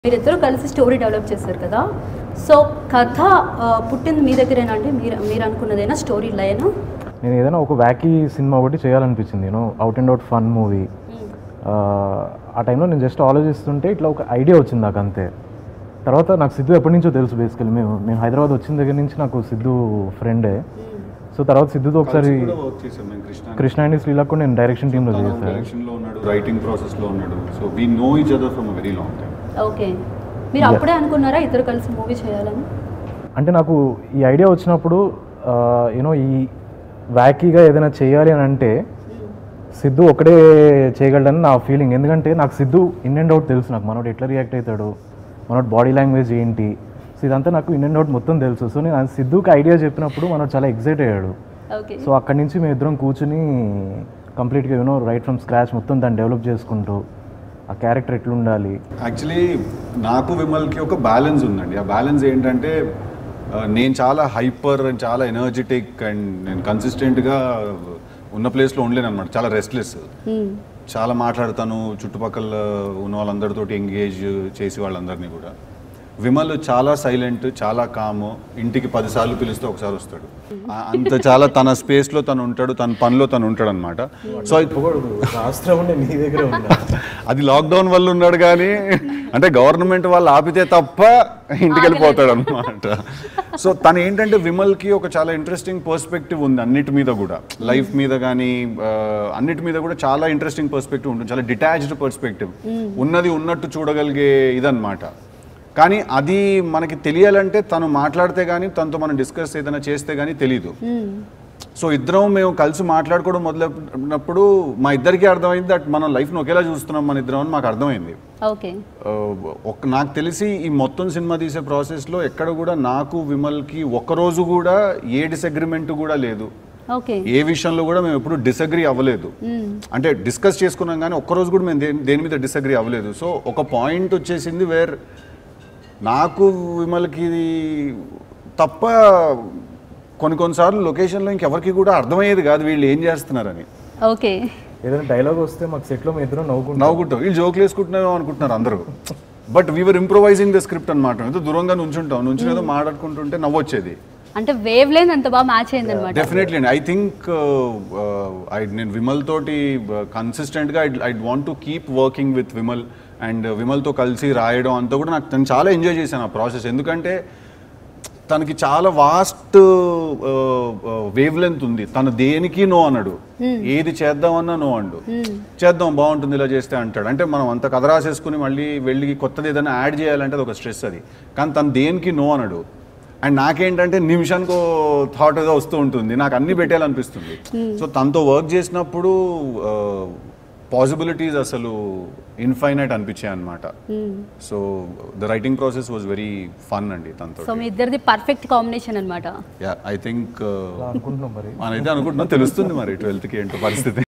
మీరిద్దరూ కలిసి story develop చేశారు కదా సో కథ ఆ, పుట్టింది మీ దగ్గరేనా అంటే మీరు మీరు అనుకున్నదేనా స్టోరీ లైన్ నేను ఏదైనా ఒక వ్యాకీ సినిమా ఒకటి చేయాలనిపించింది నేను out and out fun movie ఆ టైంలో నేను జస్ట్ ఆలోచిస్తుంటే ఇట్లా ఒక ఐడియా వచ్చింది నాకు అంతే తర్వాత నాకు సిద్ధు ఎప్పటి నుంచో తెలుసు బేసికలీ మేము నేను హైదరాబాద్ వచ్చిన దగ్గర నుంచి నాకు సిద్ధు ఫ్రెండే సో తర్వాత సిద్ధుతో ఒకసారి కూడా వర్క్ చేశాం మేము కృష్ణ కృష్ణ అండ్ శ్రీలకు కూడా నేను డైరెక్షన్ టీంలో చేశాను డైరెక్షన్ లో ఉన్నాడు రైటింగ్ ప్రాసెస్ లో ఉన్నాడు so we know each other from very long time okay మీరు అప్పుడే అనుకున్నారా ఇద్దరు కలిసి మూవీ చేయాలని అంటే నాకు ఈ ఐడియా వచ్చినప్పుడు యూనో ఈ వ్యాకీగా ఏదైనా చేయాలి అని అంటే సిద్ధు ఒకడే చేయగలడని నా ఫీలింగ్ ఎందుకంటే నాకు సిద్ధు ఇన్ అండ్ అవుట్ తెలుసు నాకు మనోడు ఎట్లా రియాక్ట్ అవుతాడు మనోడు బాడీ లాంగ్వేజ్ ఏంటి సో ఇదంతా నాకు ఇన్ అండ్ అవుట్ మొత్తం తెలుసు సో నేను ఆ సిద్ధుకి ఐడియా చెప్పినప్పుడు మనోడు చాలా ఎక్సైట్ అయ్యాడు ఓకే సో అక్కడి నుంచి మేము ఇద్దరం కూర్చుని కంప్లీట్గా యూనో రైట్ ఫ్రమ్ స్క్రాచ్ మొత్తం దాన్ని డెవలప్ చేసుకుంటూ ఆ క్యారెక్టర్ ఎట్లుండాలి యాక్చువల్లీ నాకు విమల్కి ఒక బ్యాలెన్స్ ఉందండి ఆ బ్యాలెన్స్ ఏంటంటే ఆ, నేను చాలా హైపర్ అండ్ చాలా ఎనర్జెటిక్ అండ్ నేను కన్సిస్టెంట్గా ఉన్న ప్లేస్లో ఉండలేను అనమాట చాలా రెస్ట్లెస్ చాలా మాట్లాడతాను చుట్టుపక్కల ఉన్న వాళ్ళందరితోటి ఎంగేజ్ చేసి వాళ్ళందరినీ కూడా విమల్ చాలా సైలెంట్ చాలా కాము ఇంటికి పదిసార్లు పిలిస్తే ఒకసారి వస్తాడు ఆ- అంత చాలా తన స్పేస్లో తను ఉంటాడు తన పనిలో తను ఉంటాడు అనమాట సో రాష్ట్రం ఉండే నీ దగ్గర ఉందా అది లాక్డౌన్ వల్ల ఉన్నాడు కానీ అంటే గవర్నమెంట్ వాళ్ళు ఆపితే తప్ప ఇంటికి వెళ్ళిపోతాడు అనమాట సో తను ఏంటంటే విమల్కి ఒక చాలా ఇంట్రెస్టింగ్ పర్స్పెక్టివ్ ఉంది అన్నిటి మీద కూడా లైఫ్ మీద కానీ అన్నిటి మీద కూడా చాలా ఇంట్రెస్టింగ్ పర్స్పెక్టివ్ ఉంటుంది చాలా డిటాచ్డ్ పర్స్పెక్టివ్ ఉన్నది ఉన్నట్టు చూడగలిగే ఇదన్నమాట కానీ అది మనకి తెలియాలంటే తను మాట్లాడితే కానీ తనతో మనం డిస్కస్ ఏదైనా చేస్తే కానీ తెలియదు సో ఇద్దరం మేము కలిసి మాట్లాడుకోవడం మొదలైనప్పుడు మా ఇద్దరికి అర్థమైంది దట్ మనం లైఫ్ను ఒకేలా చూస్తున్నాం మన ఇద్దరం అని మాకు అర్థమైంది ఓకే ఆ, ఒక నాకు తెలిసి ఈ మొత్తం సినిమా తీసే ప్రాసెస్లో ఎక్కడ కూడా నాకు విమల్కి ఒక్కరోజు కూడా ఏ డిసగ్రిమెంట్ కూడా లేదు ఓకే ఏ విషయంలో కూడా మేము ఎప్పుడు డిసగ్రీ అవ్వలేదు అంటే డిస్కస్ చేసుకున్నాం కానీ ఒక్కరోజు కూడా మేము దేని దేని మీద డిసగ్రీ అవ్వలేదు సో ఒక పాయింట్ వచ్చేసింది వేర్ నాకు విమల్కి ఇది తప్ప కొన్ని కొన్నిసార్లు లొకేషన్లో ఇంకెవరికి కూడా అర్థమయ్యేది కాదు వీళ్ళు ఏం చేస్తున్నారని ఓకే ఏదైనా డైలాగ్ వస్తే మాకు సెట్లో మేము ఇద్దరం నవ్వుకుంటాం నవ్వుకుంటాం వీళ్ళు జోకులు వేసుకుంటున్నారో అనుకుంటున్నారు అందరూ but we were improvising the script అనమాట ఏదో దూరంగా నుంచుంటాం నుంచి ఏదో మాట్లాడుకుంటుంటే నవ్వొచ్చేది అంటే వేవ్ లైన్ అంత బాగా మ్యాచ్ అయింది అనమాట డెఫినెట్లీ అండి ఐ థింక్ ఐ నేను విమల్ తోటి కన్సిస్టెంట్గా I I want to keep working with Vimal and విమల్తో కలిసి రాయడం అంతా కూడా నాకు తను చాలా ఎంజాయ్ చేశాను ఆ ప్రాసెస్ ఎందుకంటే తనకి చాలా వాస్ట్ వేవ్ లెంత్ ఉంది తను దేనికి నో అన్నాడు ఏది చేద్దామన్నా నో అండు చేద్దాం బాగుంటుంది ఇలా చేస్తే అంటాడు అంటే మనం అంత కథ రాసేసుకుని మళ్ళీ వెళ్ళి కొత్తది ఏదైనా యాడ్ చేయాలంటే అది ఒక స్ట్రెస్ అది కానీ తను దేనికి నో అనడు అండ్ నాకేంటంటే నిమిషానికి థాట్ ఏదో వస్తూ ఉంటుంది నాకు అన్ని పెట్టాలనిపిస్తుంది సో తనతో వర్క్ చేసినప్పుడు పాసిబిలిటీస్ అసలు ఇన్ఫైనైట్ అనిపించాయి అనమాట so the writing process was very fun అండి తనతో సో మీ ఇద్దరిది పర్ఫెక్ట్ కాంబినేషన్ అనమాట యా ఐ థింక్ అనుకుంటున్నాం మరి మనైతే అనుకుంటున్నాం తెలుస్తుంది మరి ట్వెల్త్కి ఏంటో పరిస్థితి